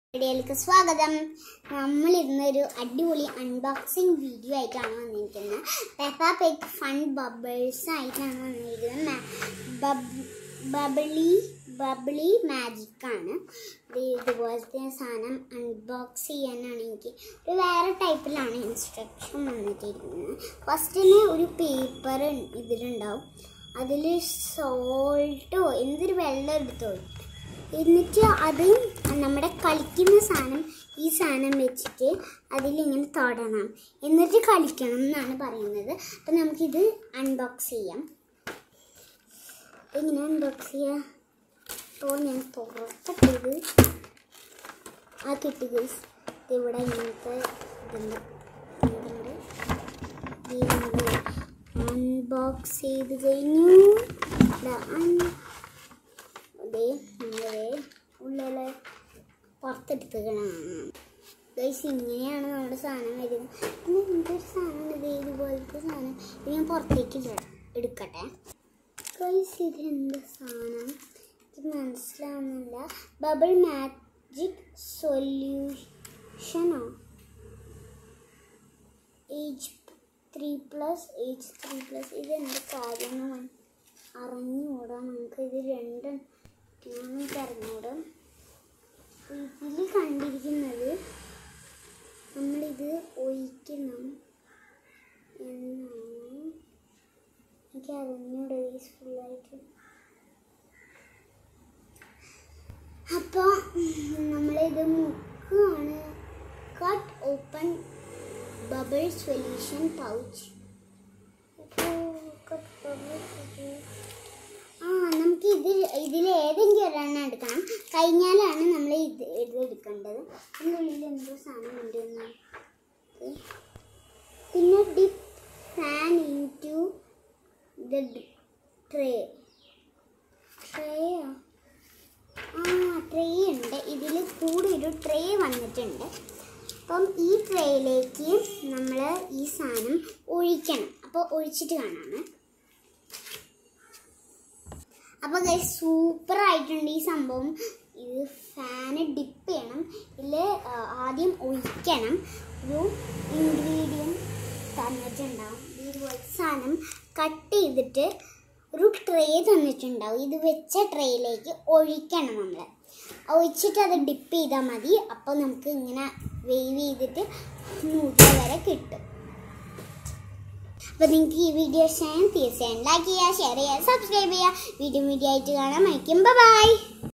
വീഡിയോയിലേക്ക് സ്വാഗതം നമ്മൾ ഇന്നൊരു അടിപൊളി അൺബോക്സിങ് വീഡിയോ ആയിട്ടാണ് വന്നിരിക്കുന്നത് പെപ്പ പെഗ് ഫൺ ബബിൾസ് ആയിട്ടാണ് വന്നിരിക്കുന്നത് ബബിളി ബബിളി മാജിക് ആണ് ഇത് ഇതുപോലത്തെ സാധനം അൺബോക്സ് ചെയ്യാനാണ് എനിക്ക് ഒരു വേറെ ടൈപ്പിലാണ് ഇൻസ്ട്രക്ഷൻ വന്നിട്ടിരിക്കുന്നത് ഫസ്റ്റിന് ഒരു പേപ്പർ ഇതിലുണ്ടാവും അതിൽ സോൾട്ടോ എന്തൊരു വെള്ളം എടുത്തോ എന്നിട്ട് അത് നമ്മുടെ കളിക്കുന്ന സാധനം ഈ സാധനം വെച്ചിട്ട് അതിലിങ്ങനെ തൊടണം എന്നിട്ട് കളിക്കണം എന്നാണ് പറയുന്നത് അപ്പം നമുക്കിത് അൺബോക്സ് ചെയ്യാം എങ്ങനെ അൺബോക്സ് ചെയ്യാം അപ്പോൾ ഞാൻ തുറക്കട്ടെ ഇത് ആ കിട്ടി ഗൈസ് ഇവിടെ ഇങ്ങനത്തെ ഇതുണ്ട് അൺബോക്സ് ചെയ്ത് കഴിഞ്ഞു ദാ un- അതെ നമ്മളെ ഉള്ളിലെ പുറത്തെടുത്തുകളാണ് ഗൈസ് ഇങ്ങനെയാണ് നമ്മുടെ സാധനം വരുന്നത് പിന്നെ എന്തൊരു സാധനം ഇത് ഇതുപോലത്തെ സാധനം ഇത് ഞാൻ പുറത്തേക്ക് ഇട- എടുക്കട്ടെ ഗൈസ് ഇത് എന്ത് സാധനം ഇത് മനസ്സിലാവുന്നില്ല ബബിൾ മാജിക് സൊല്യൂഷനോ age three plus age three plus ഇത് എന്ത് കാര്യമാണ് അറിഞ്ഞുകൂടാ നമുക്ക് ഇത് രണ്ടും നമുക്ക് അറിഞ്ഞൂടാ ഇതിൽ കണ്ടിരിക്കുന്നത് നമ്മളിത് ഒഴിക്കണം എന്നാണ് എനിക്ക് അറിഞ്ഞൂടാ ഫുള്ളായിട്ട് അപ്പോൾ നമ്മളിത് മുക്കുകയാണ് cut open bubble solution pouch ആ നമുക്ക് ഇത് ഇതിൽ ഏതെങ്കിലും ഒരെണ്ണം എടുക്കണം കഴിഞ്ഞാലാണ് നമ്മൾ ഇത് ഇത് എടുക്കേണ്ടത് ഇതിൻ്റെ ഉള്ളിൽ എന്തോ സാധനം ഉണ്ടെന്ന് പിന്നെ dip fan into the tray ട്രേയോ ആ ട്രേ ഉണ്ട് ഇതിൽ കൂടെ ഒരു ട്രേ വന്നിട്ടുണ്ട് അപ്പം ഈ ട്രേയിലേക്ക് നമ്മൾ ഈ സാധനം ഒഴിക്കണം അപ്പോൾ ഒഴിച്ചിട്ട് കാണാമേ അപ്പോൾ സൂപ്പർ ആയിട്ടുണ്ട് ഈ സംഭവം ഇത് ഫാന് ഡിപ്പ് ചെയ്യണം ഇതിൽ ആദ്യം ഒഴിക്കണം ഒരു ഇൻഗ്രീഡിയൻറ്റ് തന്നിട്ടുണ്ടാവും ഇതുപോലത്തെ സാധനം കട്ട് ചെയ്തിട്ട് ഒരു ട്രേ തന്നിട്ടുണ്ടാവും ഇത് വെച്ച ട്രേയിലേക്ക് ഒഴിക്കണം നമ്മൾ ഒഴിച്ചിട്ട് അത് ഡിപ്പ് ചെയ്താൽ മതി അപ്പോൾ നമുക്ക് ഇങ്ങനെ വേവ് ചെയ്തിട്ട് നൂറ് വരെ കിട്ടും അപ്പോൾ നിങ്ങൾക്ക് ഈ വീഡിയോ ഇഷ്ടമായാൽ തീർച്ചയായും ലൈക്ക് ചെയ്യുക ഷെയർ ചെയ്യുക സബ്സ്ക്രൈബ് ചെയ്യുക വീഡിയോ വീഡിയോ ആയിട്ട് കാണാൻ മയക്കും ബൈ